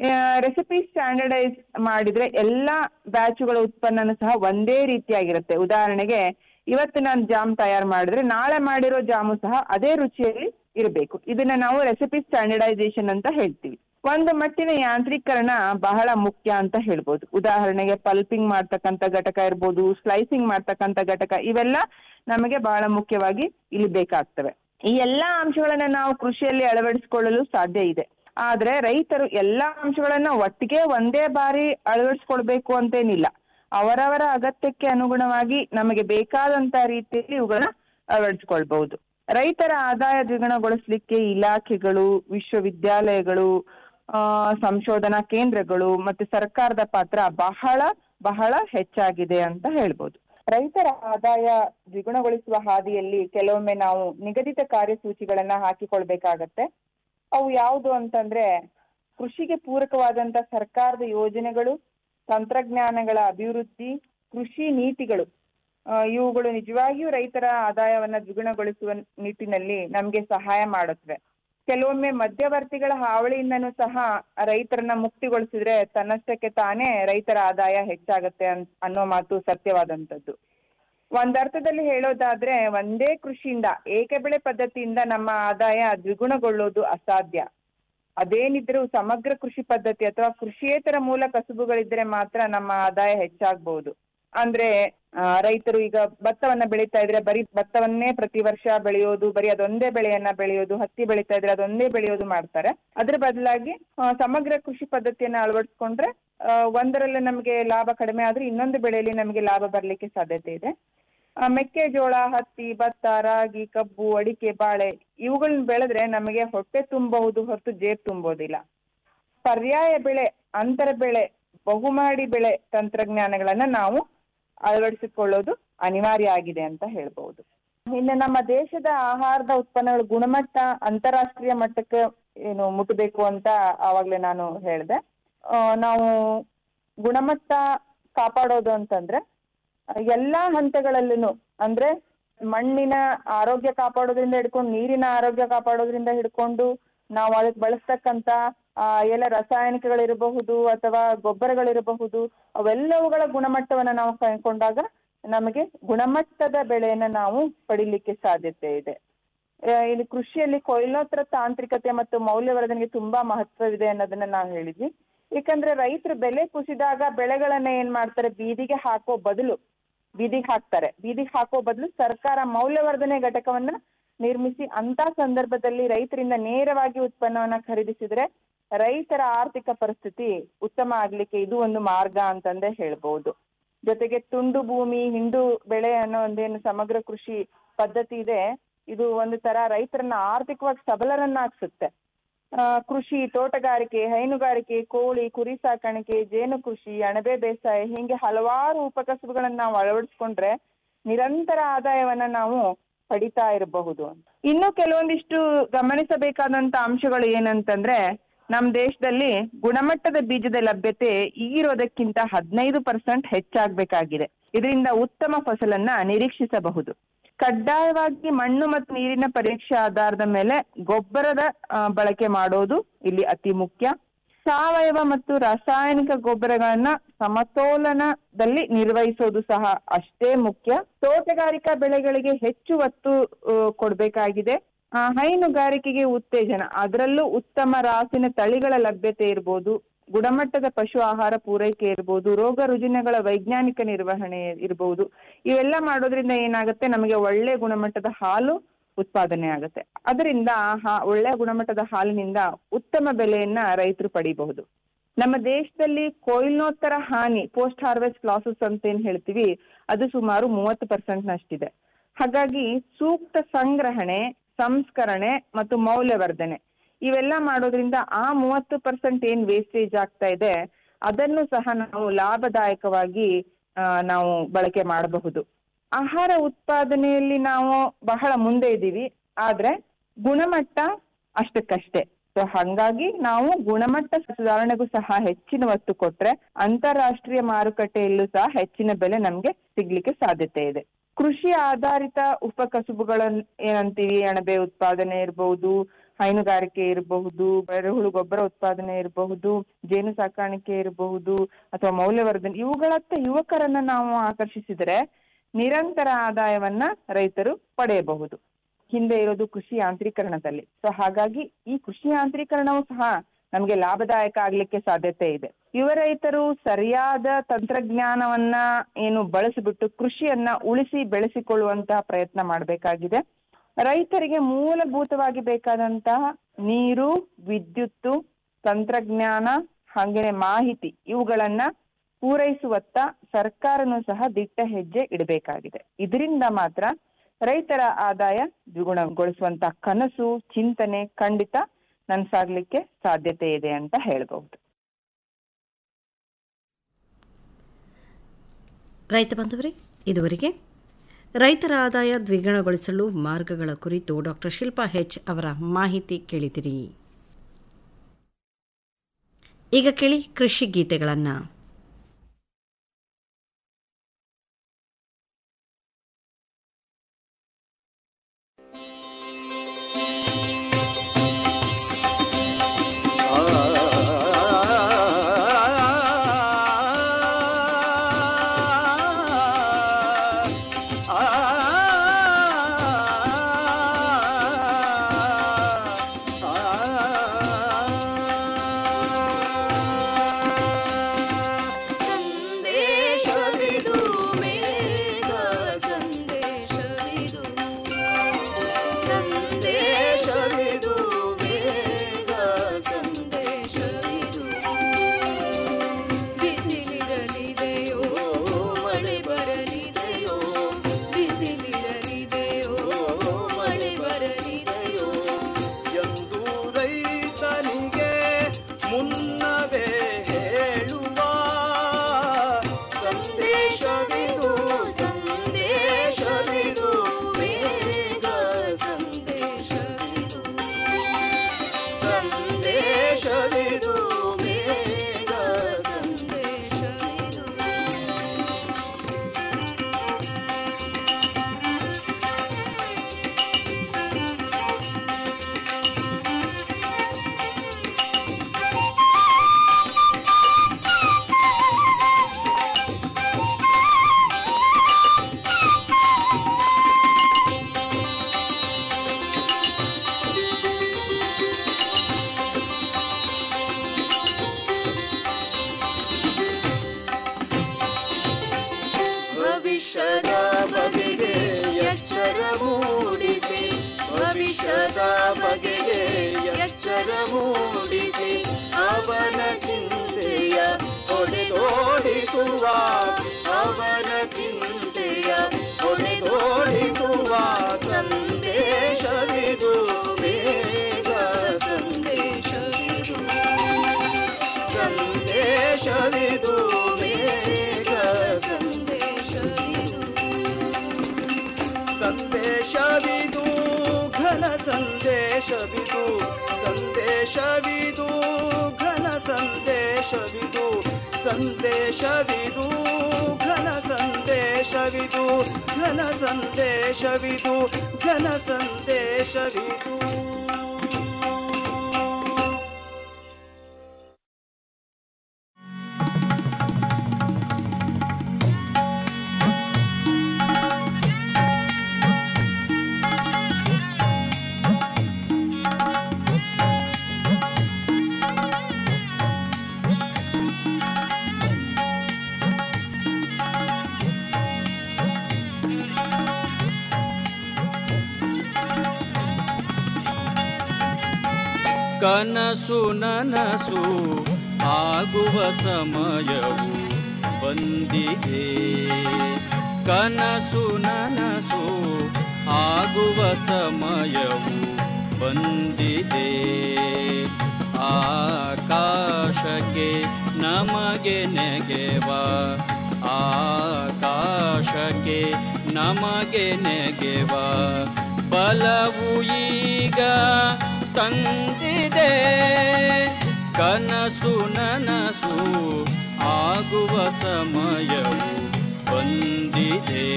F: ರೆಸಿಪಿ ಸ್ಟ್ಯಾಂಡರ್ಡೈಸ್ ಮಾಡಿದ್ರೆ ಎಲ್ಲಾ ಬ್ಯಾಚುಗಳ ಉತ್ಪನ್ನನೂ ಸಹ ಒಂದೇ ರೀತಿಯಾಗಿರುತ್ತೆ ಉದಾಹರಣೆಗೆ ಇವತ್ತು ನಾನು ಜಾಮ್ ತಯಾರು ಮಾಡಿದ್ರೆ ನಾಳೆ ಮಾಡಿರೋ ಜಾಮು ಸಹ ಅದೇ ರುಚಿಯಲ್ಲಿ ಇರಬೇಕು ಇದನ್ನ ನಾವು ರೆಸಿಪಿ ಸ್ಟ್ಯಾಂಡರ್ಡೈಸೇಷನ್ ಅಂತ ಹೇಳ್ತೀವಿ ಒಂದು ಮಟ್ಟಿನ ಯಾಂತ್ರೀಕರಣ ಬಹಳ ಮುಖ್ಯ ಅಂತ ಹೇಳ್ಬೋದು ಉದಾಹರಣೆಗೆ ಪಲ್ಪಿಂಗ್ ಮಾಡ್ತಕ್ಕಂಥ ಘಟಕ ಇರ್ಬೋದು ಸ್ಲೈಸಿಂಗ್ ಮಾಡ್ತಕ್ಕಂಥ ಘಟಕ ಇವೆಲ್ಲ ನಮಗೆ ಬಹಳ ಮುಖ್ಯವಾಗಿ ಇಲ್ಲಿ ಬೇಕಾಗ್ತವೆ ಈ ಎಲ್ಲಾ ಅಂಶಗಳನ್ನ ನಾವು ಕೃಷಿಯಲ್ಲಿ ಅಳವಡಿಸಿಕೊಳ್ಳಲು ಸಾಧ್ಯ ಇದೆ ಆದ್ರೆ ರೈತರು ಎಲ್ಲಾ ಅಂಶಗಳನ್ನ ಒಟ್ಟಿಗೆ ಒಂದೇ ಬಾರಿ ಅಳವಡಿಸ್ಕೊಳ್ಬೇಕು ಅಂತೇನಿಲ್ಲ ಅವರವರ ಅಗತ್ಯಕ್ಕೆ ಅನುಗುಣವಾಗಿ ನಮಗೆ ಬೇಕಾದಂತ ರೀತಿಯಲ್ಲಿ ಇವುಗಳನ್ನ ಅಳವಡಿಸ್ಕೊಳ್ಬಹುದು ರೈತರ ಆದಾಯ ದ್ವಿಗುಣಗೊಳಿಸ್ಲಿಕ್ಕೆ ಇಲಾಖೆಗಳು ವಿಶ್ವವಿದ್ಯಾಲಯಗಳು ಆ ಸಂಶೋಧನಾ ಕೇಂದ್ರಗಳು ಮತ್ತೆ ಸರ್ಕಾರದ ಪಾತ್ರ ಬಹಳ ಬಹಳ ಹೆಚ್ಚಾಗಿದೆ ಅಂತ ಹೇಳ್ಬೋದು ರೈತರ ಆದಾಯ ದ್ವಿಗುಣಗೊಳಿಸುವ ಹಾದಿಯಲ್ಲಿ ಕೆಲವೊಮ್ಮೆ ನಾವು ನಿಗದಿತ ಕಾರ್ಯಸೂಚಿಗಳನ್ನ ಹಾಕಿಕೊಳ್ಬೇಕಾಗತ್ತೆ ಅವು ಯಾವುದು ಅಂತಂದ್ರೆ ಕೃಷಿಗೆ ಪೂರಕವಾದಂತ ಸರ್ಕಾರದ ಯೋಜನೆಗಳು ತಂತ್ರಜ್ಞಾನಗಳ ಅಭಿವೃದ್ಧಿ ಕೃಷಿ ನೀತಿಗಳು ಆ, ಇವುಗಳು ನಿಜವಾಗಿಯೂ ರೈತರ ಆದಾಯವನ್ನ ದ್ವಿಗುಣಗೊಳಿಸುವ ನಿಟ್ಟಿನಲ್ಲಿ ನಮ್ಗೆ ಸಹಾಯ ಮಾಡುತ್ತವೆ ಕೆಲವೊಮ್ಮೆ ಮಧ್ಯವರ್ತಿಗಳ ಹಾವಳಿಯಿಂದನೂ ಸಹ ರೈತರನ್ನ ಮುಕ್ತಿಗೊಳಿಸಿದ್ರೆ ತನ್ನಷ್ಟಕ್ಕೆ ತಾನೇ ರೈತರ ಆದಾಯ ಹೆಚ್ಚಾಗತ್ತೆ ಅನ್- ಅನ್ನೋ ಮಾತು ಸತ್ಯವಾದಂತದ್ದು ಒಂದರ್ಥದಲ್ಲಿ ಹೇಳೋದಾದ್ರೆ ಒಂದೇ ಕೃಷಿಯಿಂದ ಏಕಬೆಳೆ ಪದ್ಧತಿಯಿಂದ ನಮ್ಮ ಆದಾಯ ದ್ವಿಗುಣಗೊಳ್ಳೋದು ಅಸಾಧ್ಯ ಅದೇನಿದ್ರೂ ಸಮಗ್ರ ಕೃಷಿ ಪದ್ಧತಿ ಅಥವಾ ಕೃಷಿಯೇತರ ಮೂಲ ಕಸುಬುಗಳಿದ್ರೆ ಮಾತ್ರ ನಮ್ಮ ಆದಾಯ ಹೆಚ್ಚಾಗಬಹುದು ಅಂದ್ರೆ ಆ, ರೈತರು ಈಗ ಭತ್ತವನ್ನ ಬೆಳೀತಾ ಇದ್ರೆ ಬರೀ ಭತ್ತವನ್ನೇ ಪ್ರತಿ ವರ್ಷ ಬೆಳೆಯೋದು ಬರೀ ಅದೊಂದೇ ಬೆಳೆಯನ್ನ ಬೆಳೆಯೋದು ಹತ್ತಿ ಬೆಳೀತಾ ಇದ್ರೆ ಅದೊಂದೇ ಬೆಳೆಯೋದು ಮಾಡ್ತಾರೆ ಅದ್ರ ಬದಲಾಗಿ ಆ, ಸಮಗ್ರ ಕೃಷಿ ಪದ್ಧತಿಯನ್ನ ಅಳವಡಿಸ್ಕೊಂಡ್ರೆ ಆ, ಒಂದರಲ್ಲಿ ನಮಗೆ ಲಾಭ ಕಡಿಮೆ ಆದ್ರೆ ಇನ್ನೊಂದು ಬೆಳೆಯಲ್ಲಿ ನಮಗೆ ಲಾಭ ಬರ್ಲಿಕ್ಕೆ ಸಾಧ್ಯತೆ ಇದೆ ಆ, ಮೆಕ್ಕೆಜೋಳ ಹತ್ತಿ ಭತ್ತ ರಾಗಿ ಕಬ್ಬು ಅಡಿಕೆ ಬಾಳೆ ಇವುಗಳನ್ನ ಬೆಳೆದ್ರೆ ನಮಗೆ ಹೊಟ್ಟೆ ತುಂಬಬಹುದು ಹೊರತು ಜೇಬ್ ತುಂಬೋದಿಲ್ಲ ಪರ್ಯಾಯ ಬೆಳೆ ಅಂತರ ಬೆಳೆ ಬಹುಮಾಡಿ ಬೆಳೆ ತಂತ್ರಜ್ಞಾನಗಳನ್ನ ನಾವು ಅಳವಡಿಸಿಕೊಳ್ಳೋದು ಅನಿವಾರ್ಯ ಆಗಿದೆ ಅಂತ ಹೇಳ್ಬಹುದು ಇನ್ನು ನಮ್ಮ ದೇಶದ ಆಹಾರದ ಉತ್ಪನ್ನಗಳ ಗುಣಮಟ್ಟ ಅಂತಾರಾಷ್ಟ್ರೀಯ ಮಟ್ಟಕ್ಕೆ ಏನು ಮುಟ್ಟಬೇಕು ಅಂತ ಆವಾಗ್ಲೇ ನಾನು ಹೇಳಿದೆ ನಾವು ಗುಣಮಟ್ಟ ಕಾಪಾಡೋದು ಅಂತಂದ್ರೆ ಎಲ್ಲಾ ಹಂತಗಳಲ್ಲೂ ಅಂದ್ರೆ ಮಣ್ಣಿನ ಆರೋಗ್ಯ ಕಾಪಾಡೋದ್ರಿಂದ ಹಿಡ್ಕೊಂಡು ನೀರಿನ ಆರೋಗ್ಯ ಕಾಪಾಡೋದ್ರಿಂದ ಹಿಡ್ಕೊಂಡು ನಾವು ಅದಕ್ಕೆ ಬಳಸ್ತಕ್ಕಂತ ಆ, ಎಲ್ಲ ರಾಸಾಯನಿಕಗಳಿರಬಹುದು ಅಥವಾ ಗೊಬ್ಬರಗಳಿರಬಹುದು ಅವೆಲ್ಲವುಗಳ ಗುಣಮಟ್ಟವನ್ನ ನಾವು ಕಂಡ್ಕೊಂಡಾಗ ನಮಗೆ ಗುಣಮಟ್ಟದ ಬೆಳೆಯನ್ನ ನಾವು ಪಡಿಲಿಕ್ಕೆ ಸಾಧ್ಯತೆ ಇದೆ ಆ, ಇಲ್ಲಿ ಕೃಷಿಯಲ್ಲಿ ಕೊಯ್ಲೋತ್ತರ ತಾಂತ್ರಿಕತೆ ಮತ್ತು ಮೌಲ್ಯವರ್ಧನೆಗೆ ತುಂಬಾ ಮಹತ್ವವಿದೆ ಅನ್ನೋದನ್ನ ನಾವು ಹೇಳಿದ್ವಿ ಯಾಕಂದ್ರೆ ರೈತರು ಬೆಲೆ ಕುಸಿದಾಗ ಬೆಳೆಗಳನ್ನ ಏನ್ ಮಾಡ್ತಾರೆ ಬೀದಿಗೆ ಹಾಕೋ ಬದಲು ಬೀದಿಗೆ ಹಾಕ್ತಾರೆ ಬೀದಿಗೆ ಹಾಕೋ ಬದಲು ಸರ್ಕಾರ ಮೌಲ್ಯವರ್ಧನೆ ಘಟಕವನ್ನ ನಿರ್ಮಿಸಿ ಅಂತ ಸಂದರ್ಭದಲ್ಲಿ ರೈತರಿಂದ ನೇರವಾಗಿ ಉತ್ಪನ್ನವನ್ನ ಖರೀದಿಸಿದ್ರೆ ರೈತರ ಆರ್ಥಿಕ ಪರಿಸ್ಥಿತಿ ಉತ್ತಮ ಆಗ್ಲಿಕ್ಕೆ ಇದು ಒಂದು ಮಾರ್ಗ ಅಂತಂದೇ ಹೇಳ್ಬಹುದು ಜೊತೆಗೆ ತುಂಡು ಭೂಮಿ ಹಿಂಡು ಬೆಳೆ ಅನ್ನೋ ಒಂದೇನು ಸಮಗ್ರ ಕೃಷಿ ಪದ್ಧತಿ ಇದೆ ಇದು ಒಂದು ತರ ರೈತರನ್ನ ಆರ್ಥಿಕವಾಗಿ ಸಬಲರನ್ನಾಗ್ಸುತ್ತೆ ಆ, ಕೃಷಿ ತೋಟಗಾರಿಕೆ ಹೈನುಗಾರಿಕೆ ಕೋಳಿ ಕುರಿ ಸಾಕಾಣಿಕೆ ಜೇನು ಕೃಷಿ ಅಣಬೆ ಬೇಸಾಯ ಹೀಗೆ ಹಲವಾರು ಉಪಕಸಬುಗಳನ್ನ ನಾವು ಅಳವಡಿಸ್ಕೊಂಡ್ರೆ ನಿರಂತರ ಆದಾಯವನ್ನ ನಾವು ಪಡಿತಾ ಇರಬಹುದು ಇನ್ನು ಕೆಲವೊಂದಿಷ್ಟು ಗಮನಿಸಬೇಕಾದಂತ ಅಂಶಗಳು ಏನಂತಂದ್ರೆ ನಮ್ ದೇಶದಲ್ಲಿ ಗುಣಮಟ್ಟದ ಬೀಜದ ಲಭ್ಯತೆ ಈಗಿರೋದಕ್ಕಿಂತ ಹದಿನೈದು ಪರ್ಸೆಂಟ್ ಹೆಚ್ಚಾಗಬೇಕಾಗಿದೆ ಇದರಿಂದ ಉತ್ತಮ ಫಸಲನ್ನ ನಿರೀಕ್ಷಿಸಬಹುದು ಕಡ್ಡಾಯವಾಗಿ ಮಣ್ಣು ಮತ್ತು ನೀರಿನ ಪರೀಕ್ಷೆ ಆಧಾರದ ಮೇಲೆ ಗೊಬ್ಬರದ ಆ, ಬಳಕೆ ಮಾಡೋದು ಇಲ್ಲಿ ಅತಿ ಮುಖ್ಯ ಸಾವಯವ ಮತ್ತು ರಾಸಾಯನಿಕ ಗೊಬ್ಬರಗಳನ್ನ ಸಮತೋಲನದಲ್ಲಿ ನಿರ್ವಹಿಸೋದು ಸಹ ಅಷ್ಟೇ ಮುಖ್ಯ ತೋಟಗಾರಿಕಾ ಬೆಳೆಗಳಿಗೆ ಹೆಚ್ಚು ಒತ್ತು ಆ, ಕೊಡ್ಬೇಕಾಗಿದೆ ಆ, ಹೈನುಗಾರಿಕೆಗೆ ಉತ್ತೇಜನ ಅದರಲ್ಲೂ ಉತ್ತಮ ರಾಸಿನ ತಳಿಗಳ ಲಭ್ಯತೆ ಇರ್ಬೋದು ಗುಣಮಟ್ಟದ ಪಶು ಆಹಾರ ಪೂರೈಕೆ ಇರ್ಬೋದು ರೋಗ ರುಜಿನಗಳ ವೈಜ್ಞಾನಿಕ ನಿರ್ವಹಣೆ ಇರಬಹುದು ಇವೆಲ್ಲ ಮಾಡೋದ್ರಿಂದ ಏನಾಗುತ್ತೆ ನಮಗೆ ಒಳ್ಳೆ ಗುಣಮಟ್ಟದ ಹಾಲು ಉತ್ಪಾದನೆ ಆಗುತ್ತೆ ಅದರಿಂದ ಆ ಹಾ- ಒಳ್ಳೆ ಗುಣಮಟ್ಟದ ಹಾಲಿನಿಂದ ಉತ್ತಮ ಬೆಲೆಯನ್ನ ರೈತರು ಪಡಿಬಹುದು ನಮ್ಮ ದೇಶದಲ್ಲಿ ಕೊಯ್ಲೋತ್ತರ ಹಾನಿ ಪೋಸ್ಟ್ ಹಾರ್ವೆಸ್ಟ್ ಲಾಸಸ್ ಅಂತ ಏನ್ ಹೇಳ್ತೀವಿ ಅದು ಸುಮಾರು ಮೂವತ್ತು ಪರ್ಸೆಂಟ್ ನಷ್ಟಿದೆ ಹಾಗಾಗಿ ಸೂಕ್ತ ಸಂಗ್ರಹಣೆ ಸಂಸ್ಕರಣೆ ಮತ್ತು ಮೌಲ್ಯವರ್ಧನೆ ಇವೆಲ್ಲ ಮಾಡೋದ್ರಿಂದ ಆ ಮೂವತ್ತು ಪರ್ಸೆಂಟ್ ಏನ್ ವೇಸ್ಟೇಜ್ ಆಗ್ತಾ ಇದೆ ಅದನ್ನು ಸಹ ನಾವು ಲಾಭದಾಯಕವಾಗಿ ಆ, ನಾವು ಬಳಕೆ ಮಾಡಬಹುದು ಆಹಾರ ಉತ್ಪಾದನೆಯಲ್ಲಿ ನಾವು ಬಹಳ ಮುಂದೆ ಇದ್ದೀವಿ ಆದ್ರೆ ಗುಣಮಟ್ಟ ಅಷ್ಟಕ್ಕಷ್ಟೇ ಸೊ ಹಂಗಾಗಿ ನಾವು ಗುಣಮಟ್ಟ ಸುಧಾರಣೆಗೂ ಸಹ ಹೆಚ್ಚಿನ ಒತ್ತು ಕೊಟ್ರೆ ಅಂತಾರಾಷ್ಟ್ರೀಯ ಮಾರುಕಟ್ಟೆಯಲ್ಲೂ ಸಹ ಹೆಚ್ಚಿನ ಬೆಲೆ ನಮ್ಗೆ ಸಿಗ್ಲಿಕ್ಕೆ ಸಾಧ್ಯತೆ ಇದೆ ಕೃಷಿ ಆಧಾರಿತ ಉಪಕಸುಬುಗಳನ್ನ ಏನಂತೀವಿ ಅಣಬೆ ಉತ್ಪಾದನೆ ಇರಬಹುದು ಹೈನುಗಾರಿಕೆ ಇರಬಹುದು ಎರೆಹುಳು ಗೊಬ್ಬರ ಉತ್ಪಾದನೆ ಇರಬಹುದು ಜೇನು ಸಾಕಾಣಿಕೆ ಇರಬಹುದು ಅಥವಾ ಮೌಲ್ಯವರ್ಧನೆ ಇವುಗಳತ್ತ ಯುವಕರನ್ನ ನಾವು ಆಕರ್ಷಿಸಿದ್ರೆ ನಿರಂತರ ಆದಾಯವನ್ನ ರೈತರು ಪಡೆಯಬಹುದು ಹಿಂದೆ ಇರೋದು ಕೃಷಿ ಯಾಂತ್ರೀಕರಣದಲ್ಲಿ ಸೊ ಹಾಗಾಗಿ ಈ ಕೃಷಿ ಯಾಂತ್ರೀಕರಣವು ಸಹ ನಮಗೆ ಲಾಭದಾಯಕ ಆಗ್ಲಿಕ್ಕೆ ಸಾಧ್ಯತೆ ಇದೆ ಯುವ ರೈತರು ಸರಿಯಾದ ತಂತ್ರಜ್ಞಾನವನ್ನ ಏನು ಬಳಸಿಬಿಟ್ಟು ಕೃಷಿಯನ್ನ ಉಳಿಸಿ ಬೆಳೆಸಿಕೊಳ್ಳುವಂತಹ ಪ್ರಯತ್ನ ಮಾಡಬೇಕಾಗಿದೆ ರೈತರಿಗೆ ಮೂಲಭೂತವಾಗಿ ಬೇಕಾದಂತಹ ನೀರು ವಿದ್ಯುತ್ತು ತಂತ್ರಜ್ಞಾನ ಹಾಗೇನೆ ಮಾಹಿತಿ ಇವುಗಳನ್ನ ಪೂರೈಸುವತ್ತ ಸರ್ಕಾರನೂ ಸಹ ದಿಟ್ಟ ಹೆಜ್ಜೆ ಇಡಬೇಕಾಗಿದೆ ಇದರಿಂದ ಮಾತ್ರ ರೈತರ ಆದಾಯ ದ್ವಿಗುಣಗೊಳಿಸುವಂತ ಕನಸು ಚಿಂತನೆ ಖಂಡಿತ ನನ್ಸಾಗ್ಲಿಕ್ಕೆ ಸಾಧ್ಯತೆ ಇದೆ ಅಂತ ಹೇಳ್ಬಹುದು
E: ರೈತ ಬಾಂಧವರೇ ಇದುವರೆಗೆ ರೈತರ ಆದಾಯ ದ್ವಿಗುಣಗೊಳಿಸಲು ಮಾರ್ಗಗಳ ಕುರಿತು ಡಾಕ್ಟರ್ ಶಿಲ್ಪಾ ಹೆಚ್ ಅವರ ಮಾಹಿತಿ ಕೇಳಿದಿರಿ ಈಗ ಕೇಳಿ ಕೃಷಿ ಗೀತೆಗಳನ್ನು
C: ಆ
G: ಸಂದೇಶವಿದು ಬೇಗ ಸಂದೇಶವಿದು ಭವಿಷ್ಯದ ಬಗೆಗೆ ಎಚ್ಚರ ಮೂಡಿಸಿ ಭವಿಷ್ಯದ ಬಗೆಗೆ ಎಚ್ಚರ ಮೂಡಿಸಿ ಅವನ ಚಿಂತೆಯ ಹೊಡೆದೋಡಿಸುವ ಅವನ ಚಿಂತೆಯ ಹೊಡೆದೋಡಿಸುವ ಸಂದೇಶವಿದು ಬೇಗ ಸಂದೇಶವಿದು ಸಂದೇಶವಿದು ಬೇಗ ಸಂದೇಶವಿದು
H: ಸಂದೇಶವಿದು ಘನ ಸಂದೇಶವಿದು ಸಂದೇಶವಿದು ಘನ ಸಂದೇಶವಿದು ಸಂದೇಶವಿದು ಘನ ಸಂದೇಶವಿದು ಘನ ಸಂದೇಶವಿದು ಘನ ಸಂದೇಶವಿದು
I: ಕನಸು ನನಸು ಆಗುವ ಸಮಯವು ಬಂದಿದೆ ಕನಸು ನನಸು ಆಗುವ ಸಮಯವು ಬಂದಿದೆ ಆಕಾಶಕ್ಕೆ ನಮಗೆ ನೆಗೆವ ಆಕಾಶಕ್ಕೆ ನಮಗೆ ನೆಗೆವ ಬಲವು ಈಗ ತಂದಿದೆ ಕನಸು ನನಸು ಆಗುವ ಸಮಯವು ಬಂದಿದೆ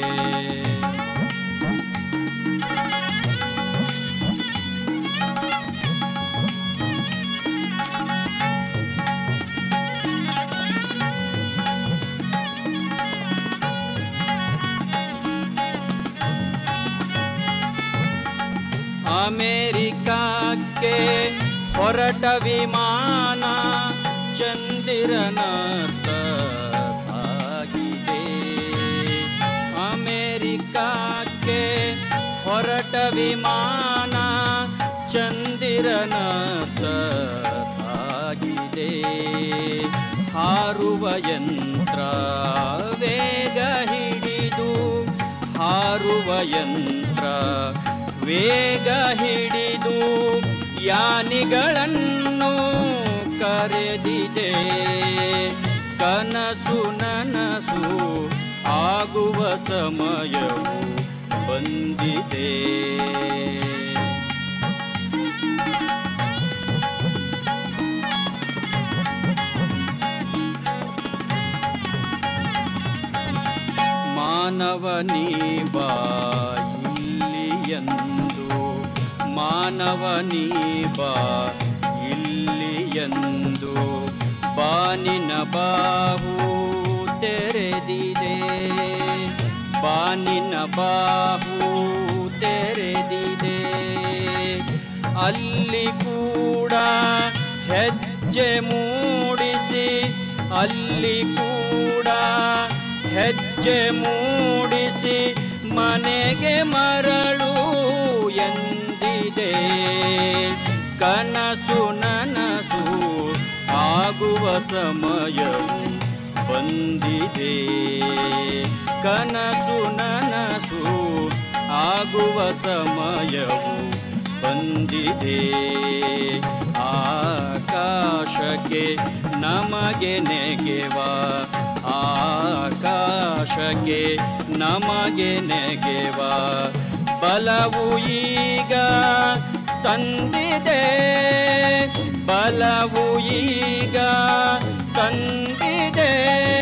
I: ಅಮೇರಿಕಕ್ಕೆ ಹೊರಟ ವಿಮಾನ ಚಂದಿರನತ್ತ ಸಾಗಿದೆ ಅಮೇರಿಕಕ್ಕೆ ಹೊರಟ ವಿಮಾನ ಚಂದಿರನತ್ತ ಸಾಗಿದೆ ಹಾರುವ ಯಂತ್ರ ವೇಗ ಹಿಡಿದು ಹಾರುವ ಯಂತ್ರ ವೇಗ ಹಿಡಿದು ಯಾನಿಗಳನ್ನು ಕರೆದಿದೆ ಕನಸು ನನಸು ಆಗುವ ಸಮಯವು ಬಂದಿದೆ ಮಾನವನೀ ಬಾ ಇಲ್ಲಿಯಂದು ಮಾನವನೀ ಬಾ ಇಲ್ಲಿಯಂದು ಬಾನಿನ ಬಾಹು ತೆರೆದಿದೆ ಬಾನಿನ ಬಾಹು ತೆರೆದಿದೆ ಅಲ್ಲಿ ಕೂಡ ಹೆಜ್ಜೆ ಮೂಡಿಸಿ ಅಲ್ಲಿ ಕೂಡ ಹೆಜ್ಜೆ ಮೂಡಿಸಿ ಮನೆಗೆ ಮರಳು ಎಂದಿದೆ ಕನಸು ನನಸು ಆಗುವ ಸಮಯವು ಬಂದಿದೆ ಕನಸು ನನಸು ಆಗುವ ಸಮಯವು ಬಂದಿದೆ ಆಕಾಶಕ್ಕೆ ನಮಗೆ ನೆಗೆವ ಆಕಾಶಕ್ಕೆ ನಮಗೆ ನೆಗೆವ ಬಲವು ಈಗ ತಂದಿದೆ ಬಲವು ಈಗ ತಂದಿದೆ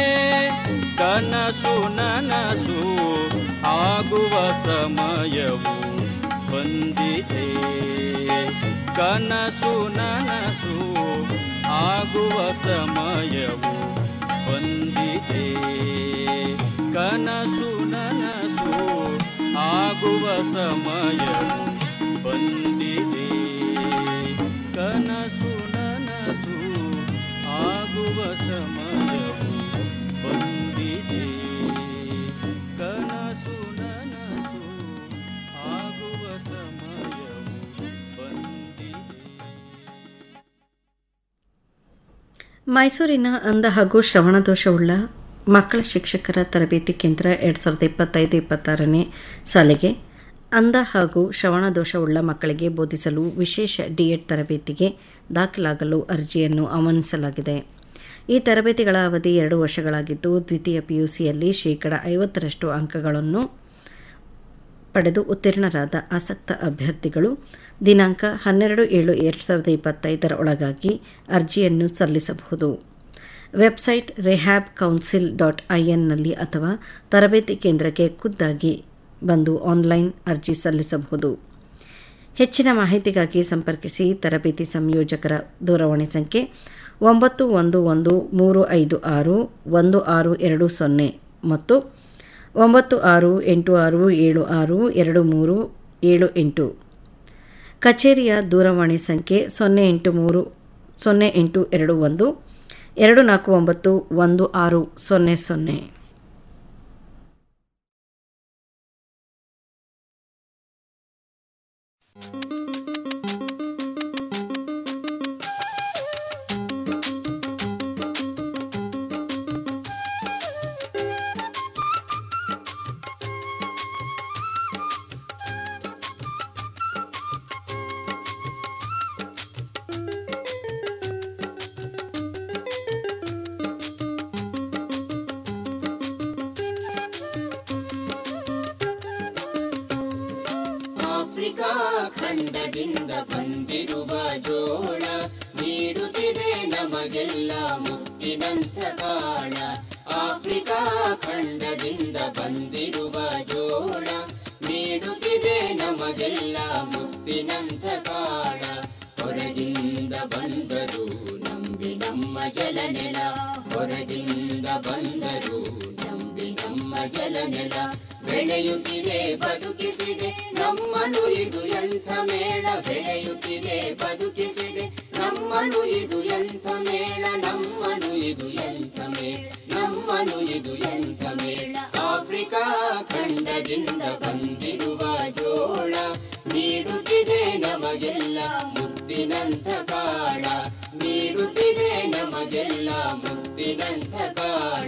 I: ಕನಸು ನನಸು ಆಗುವ ಸಮಯವು ಬಂದಿದೆ ಕನಸು ನನಸು ಆಗುವ ಸಮಯವು ಬಂದಿದೆ ಕನಸು ನನಸು ಆಗುವ ಸಮಯವು ಬಂದಿದೆ ಕನಸು ನನಸು ಆಗುವ ಸಮಯವು ಬಂದಿದೆ ಕನಸು ನನಸು ಆಗುವ ಸಮಯವು ಬಂದಿದೆ
E: ಮೈಸೂರಿನ ಅಂಧ ಹಾಗೂ ಶ್ರವಣದೋಷವುಳ್ಳ ಮಕ್ಕಳ ಶಿಕ್ಷಕರ ತರಬೇತಿ ಕೇಂದ್ರ ಎರಡು ಸಾವಿರದ ಇಪ್ಪತ್ತೈದು ಇಪ್ಪತ್ತಾರನೇ ಸಾಲಿಗೆ ಅಂಧ ಹಾಗೂ ಶ್ರವಣದೋಷವುಳ್ಳ ಮಕ್ಕಳಿಗೆ ಬೋಧಿಸಲು ವಿಶೇಷ ಡಿಎಡ್ ತರಬೇತಿಗೆ ದಾಖಲಾಗಲು ಅರ್ಜಿಯನ್ನು ಆಹ್ವಾನಿಸಲಾಗಿದೆ ಈ ತರಬೇತಿಗಳ ಅವಧಿ ಎರಡು ವರ್ಷಗಳಾಗಿದ್ದು ದ್ವಿತೀಯ ಪಿಯುಸಿಯಲ್ಲಿ ಶೇಕಡ ಐವತ್ತರಷ್ಟು ಅಂಕಗಳನ್ನು ಪಡೆದು ಉತ್ತೀರ್ಣರಾದ ಆಸಕ್ತ ಅಭ್ಯರ್ಥಿಗಳು ದಿನಾಂಕ ಹನ್ನೆರಡು ಏಳು ಎರಡು ಸಾವಿರದ ಇಪ್ಪತ್ತೈದರ ಒಳಗಾಗಿ ಅರ್ಜಿಯನ್ನು ಸಲ್ಲಿಸಬಹುದು website rehab council dot I ಎನ್ನಲ್ಲಿ ಅಥವಾ ತರಬೇತಿ ಕೇಂದ್ರಕ್ಕೆ ಖುದ್ದಾಗಿ ಬಂದು ಆನ್ಲೈನ್ ಅರ್ಜಿ ಸಲ್ಲಿಸಬಹುದು ಹೆಚ್ಚಿನ ಮಾಹಿತಿಗಾಗಿ ಸಂಪರ್ಕಿಸಿ ತರಬೇತಿ ಸಂಯೋಜಕರ ದೂರವಾಣಿ ಸಂಖ್ಯೆ ಒಂಬತ್ತು ಒಂದು ಒಂದು ಮೂರು ಐದು ಆರು ಒಂದು ಆರು ಎರಡು ಸೊನ್ನೆ ಮತ್ತು ಒಂಬತ್ತು ಆರು ಎಂಟು ಆರು ಏಳು ಆರು ಎರಡು ಮೂರು ಏಳು ಎಂಟು ಕಚೇರಿಯ ದೂರವಾಣಿ ಸಂಖ್ಯೆ ಸೊನ್ನೆ ಎಂಟು ಮೂರು ಸೊನ್ನೆ ಎಂಟು ಎರಡು ಒಂದು ಎರಡು ನಾಲ್ಕು ಒಂಬತ್ತು ಒಂದು ಆರು ಸೊನ್ನೆ ಸೊನ್ನೆ
G: ಆಫ್ರಿಕಾ ಖಂಡದಿಂದ ಬಂದಿರುವ ಜೋಳ ನೀಡುತ್ತಿದೆ ನಮಗೆಲ್ಲ ಮುತ್ತಿನಂಥ ಕಾಳ ಆಫ್ರಿಕಾ ಖಂಡದಿಂದ ಬಂದಿರುವ ಜೋಳ ನೀಡುತ್ತಿದೆ ನಮಗೆಲ್ಲ ಮುತ್ತಿನಂಥ ಕಾಳ ಹೊರಗಿಂದ ಬಂದರು ನಂಬಿ ನಮ್ಮ ಜಲನೆಲ ಹೊರಗಿಂದ ಬಂದರು ನಂಬಿ ನಮ್ಮ ಜಲನೆಲ ಬೆಳೆಯುತ್ತಿದೆ ಬದುಕಿಸಿದೆ ನಮ್ಮನು ಇದು ಎಂಥ ಮೇಳ ಬೆಳೆಯುತ್ತಿದೆ ಬದುಕಿಸಿದೆ ನಮ್ಮನು ಇದು ಎಂಥ ಮೇಳ ನಮ್ಮನು ಇದು ಎಂಥ ಮೇಳ ನಮ್ಮನು ಇದು ಎಂಥ ಮೇಳ ಆಫ್ರಿಕಾ ಖಂಡದಿಂದ ಬಂದಿರುವ ಜೋಳ ನೀಡುತ್ತಿದೆ ನಮಗೆಲ್ಲ ಮುತ್ತಿನಂಥ ಕಾಳ ನೀಡುತ್ತಿದೆ ನಮಗೆಲ್ಲ ಮುತ್ತಿನಂಥ ಕಾಳ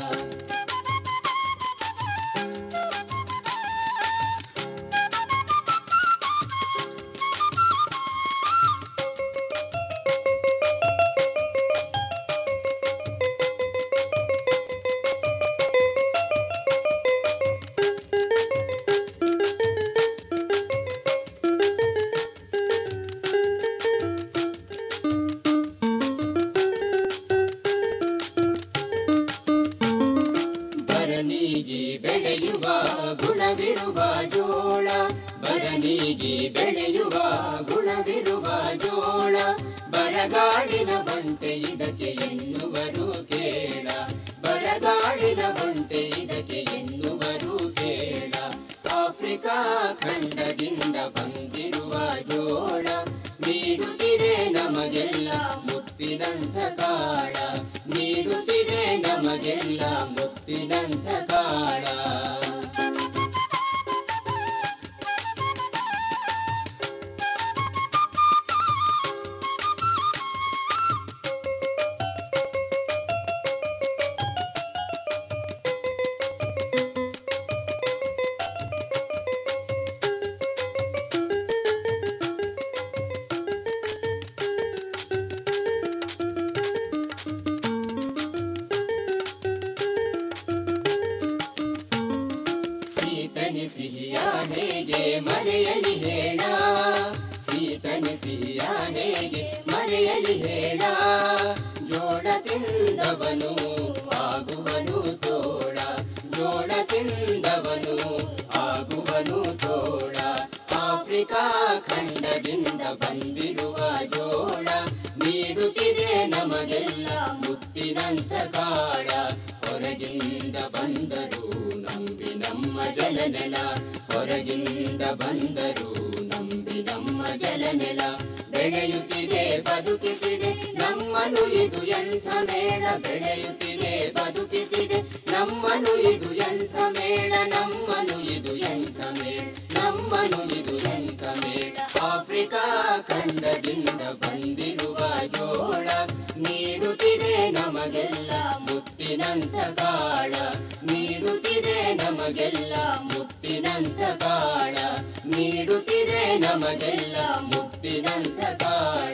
G: ಬರನಿಗೆ ಬೆಳೆಯುವ ಗುಣವಿರುವ ಜೋಳ ಬರನಿಗೆ ಬೆಳೆಯುವ ಗುಣವಿರುವ ಜೋಳ ಬರಗಾಡಿನ ಬಂಟೆ ಇದಕ್ಕೆ ಎನ್ನುವರು ಕೇಳ ಬರಗಾಡಿನ ಬಂಟೆ ಇದಕ್ಕೆ ಎನ್ನುವರು ಕೇಳ ಆಫ್ರಿಕಾ ಖಂಡದಿಂದ ಬಂದಿರುವ ಜೋಳ ನೀಡುತ್ತಿದೆ ನಮಗೆಲ್ಲ ಮುತ್ತಿನಂಥ ಕಾಳ ನೀಡುತ್ತಿದೆ ನಮಗೆಲ್ಲ ಮುತ್ತಿನಂಥ ಕಾಳ ಹೇಗೆ ಮರೆಯಲಿ ಹೇಳ ಜೋಳ ತಿಂದವನು ಆಗುವನು ತೋಳ ಜೋಳ ತಿಂದವನು ಆಗುವನು ತೋಳ ಆಫ್ರಿಕಾ ಖಂಡದಿಂದ ಬಂದಿರುವ ಜೋಳ ನೀಡುತ್ತಿದೆ ನಮಗೆಲ್ಲ ಮುತ್ತಿನಂತ ಕಾಳ ಹೊರಗಿಂದ ಬಂದರು ನಂಬಿ ನಮ್ಮ ಜಲನೆಲ ಹೊರಗಿಂದ ಬಂದರು ನಂಬಿ ನಮ್ಮ ಜಲನೆಲ ಬೆಳೆಯುತ್ತಿದೆ ಬದುಕಿಸಿದೆ ನಮ್ಮನು ಇದು ಎಂಥ ಮೇಳ ಬೆಳೆಯುತ್ತಿದೆ ಬದುಕಿಸಿದೆ ನಮ್ಮನು ಇದು ಎಂಥ ಮೇಳ ನಮ್ಮನು ಇದು ಎಂಥ ಮೇಳ ನಮ್ಮನು ಇದು ಎಂಥ ಮೇಳ ಆಫ್ರಿಕಾ ಖಂಡದಿಂದ ಬಂದಿರುವ ಜೋಳ ನೀಡುತ್ತಿದೆ ನಮಗೆಲ್ಲ ಮುತ್ತಿನಂತ ಕಾಳ ನೀಡುತ್ತಿದೆ ನಮಗೆಲ್ಲ ಮುತ್ತಿನಂತ ಕಾಳ ನೀಡುತ್ತಿದೆ ನಮಗೆಲ್ಲ ಮುತ್ತಿನಂತ ಕಾಳ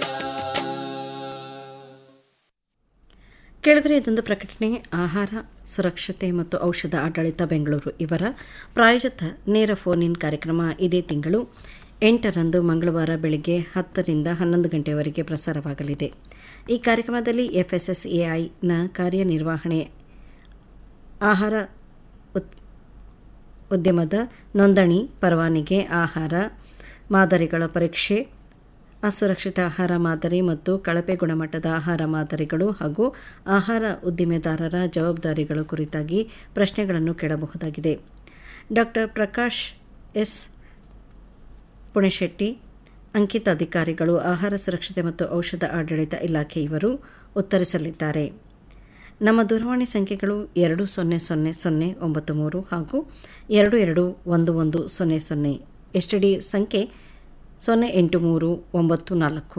E: ಕೆಳಗಡೆ ಇದೊಂದು ಪ್ರಕಟಣೆ ಆಹಾರ ಸುರಕ್ಷತೆ ಮತ್ತು ಔಷಧ ಆಡಳಿತ ಬೆಂಗಳೂರು ಇವರ ಪ್ರಾಯೋಜಿತ ನೇರ ಫೋನ್ ಇನ್ ಕಾರ್ಯಕ್ರಮ ಇದೇ ತಿಂಗಳು ಎಂಟರಂದು ಮಂಗಳವಾರ ಬೆಳಗ್ಗೆ ಹತ್ತರಿಂದ ಹನ್ನೊಂದು ಗಂಟೆಯವರೆಗೆ ಪ್ರಸಾರವಾಗಲಿದೆ ಈ ಕಾರ್ಯಕ್ರಮದಲ್ಲಿ ಎಫ್ಎಸ್ಎಸ್ಎಐನ ಕಾರ್ಯನಿರ್ವಹಣೆ ಆಹಾರ ಉತ್ ಉದ್ಯಮದ ನೋಂದಣಿ ಪರವಾನಿಗೆ ಆಹಾರ ಮಾದರಿಗಳ ಪರೀಕ್ಷೆ ಅಸುರಕ್ಷಿತ ಆಹಾರ ಮಾದರಿ ಮತ್ತು ಕಳಪೆ ಗುಣಮಟ್ಟದ ಆಹಾರ ಮಾದರಿಗಳು ಹಾಗೂ ಆಹಾರ ಉದ್ದಿಮೆದಾರರ ಜವಾಬ್ದಾರಿಗಳ ಕುರಿತಾಗಿ ಪ್ರಶ್ನೆಗಳನ್ನು ಕೇಳಬಹುದಾಗಿದೆ ಡಾಕ್ಟರ್ ಪ್ರಕಾಶ್ ಎಸ್ ಪುಣೆಶೆಟ್ಟಿ ಅಂಕಿತ ಅಧಿಕಾರಿಗಳು ಆಹಾರ ಸುರಕ್ಷತೆ ಮತ್ತು ಔಷಧ ಆಡಳಿತ ಇಲಾಖೆ ಇವರು ಉತ್ತರಿಸಲಿದ್ದಾರೆ ನಮ್ಮ ದೂರವಾಣಿ ಸಂಖ್ಯೆಗಳು ಎರಡು ಸೊನ್ನೆ ಸೊನ್ನೆ ಸೊನ್ನೆ ಒಂಬತ್ತು ಮೂರು ಹಾಗೂ ಎರಡು ಎರಡು ಒಂದು ಒಂದು ಸೊನ್ನೆ ಸೊನ್ನೆ ಎಸ್ ಟಿ ಡಿ ಸಂಖ್ಯೆ ಸೊನ್ನೆ ಎಂಟು ಮೂರು ಒಂಬತ್ತು ನಾಲ್ಕು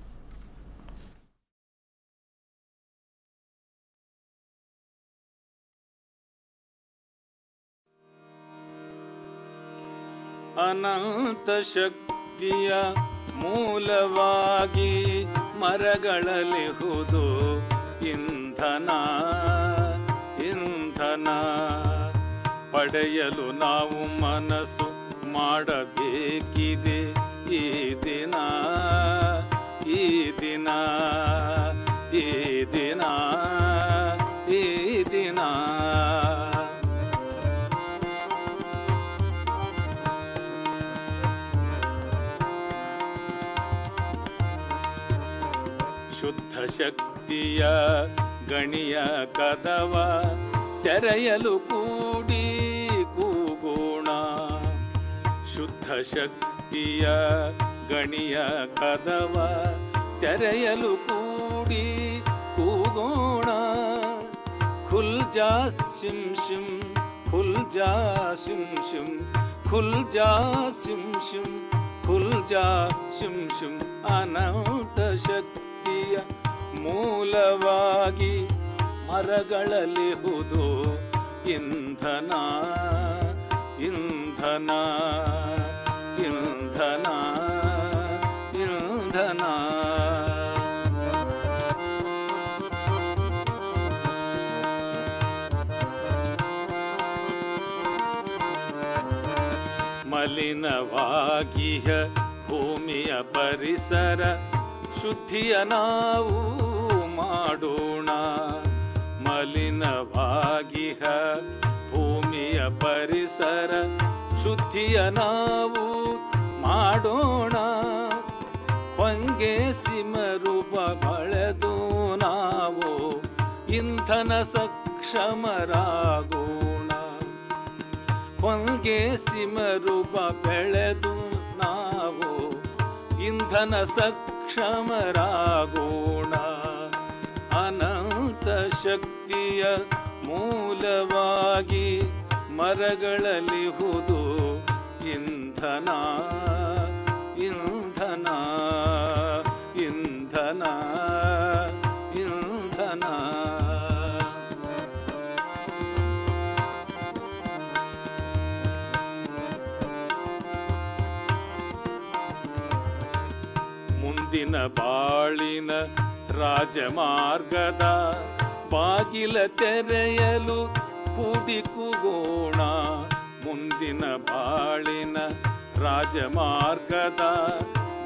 I: ಅನಂತ ಶಕ್ತಿಯ ಮೂಲವಾಗಿ ಮರಗಳಲಿಹುದು ಇಂಧನ ಇಂಧನ ಪಡೆಯಲು ನಾವು ಮನಸ್ಸು ಮಾಡಬೇಕಿದೆ ಈ ದಿನ ಈ ದಿನ ಈ ದಿನ ಈ ದಿನ ಶುದ್ಧ ಶಕ್ತಿಯ ಗಣಿಯ ಕದವ ತೆರೆಯಲು ಕೂಡಿ ಕೂಗೋಣ ಶುದ್ಧ ಶಕ್ತಿಯ ಗಣಿಯ ಕದವ ತೆರೆಯಲು ಕೂಡಿ ಕೂಗೋಣ ಖುಲ್ ಜಾ ಸಿಂ ಶಿಂ ಖುಲ್ ಜಾ ಸಿಂ ಶಿಂ ಖುಲ್ ಜಾ ಸಿಂ ಶಿಂ ಖುಲ್ ಜಾ ಶಿಂ ಶಿಂ ಅನಂತ ಶಕ್ತಿಯ ಮೂಲವಾಗಿ ಮರಗಳಲಿಹುದು ಇಂಧನ ಇಂಧನ ಇಂಧನ ಇಂಧನ ಮಲಿನವಾಗಿಹ ಭೂಮಿಯ ಪರಿಸರ ಶುದ್ಧಿಯ ನಾವು ಮಾಡೋಣ ಮಲಿನವಾಗಿಹ ಭೂಮಿಯ ಪರಿಸರ ಶುದ್ಧಿಯ ನಾವು ಮಾಡೋಣ ಹೊಂಗೆ ಸಿಮರೂಪ ಬಳೆದು ನಾವು ಇಂಧನ ಸಕ್ಷಮರಾಗೋಣ ಹೊಂಗೆ ಸಿಮರೂಪ ಬೆಳೆದು ನಾವು ಇಂಧನ ಸಕ್ಷಮರಾಗೋಣ ಅನಂತ ಶಕ್ತಿಯ ಮೂಲವಾಗಿ ಮರಗಳಲಿಹುದು ಇಂಧನ ಇಂಧನ ಇಂಧನ ಇಂಧನ ಮುಂದಿನ ಬಾಳಿನ ರಾಜಮಾರ್ಗದ ಬಾಗಿಲ ತೆರೆಯಲು ಕೂಡಿ ಕೂಗೋಣ ಮುಂದಿನ ಬಾಳಿನ ರಾಜಮಾರ್ಗದ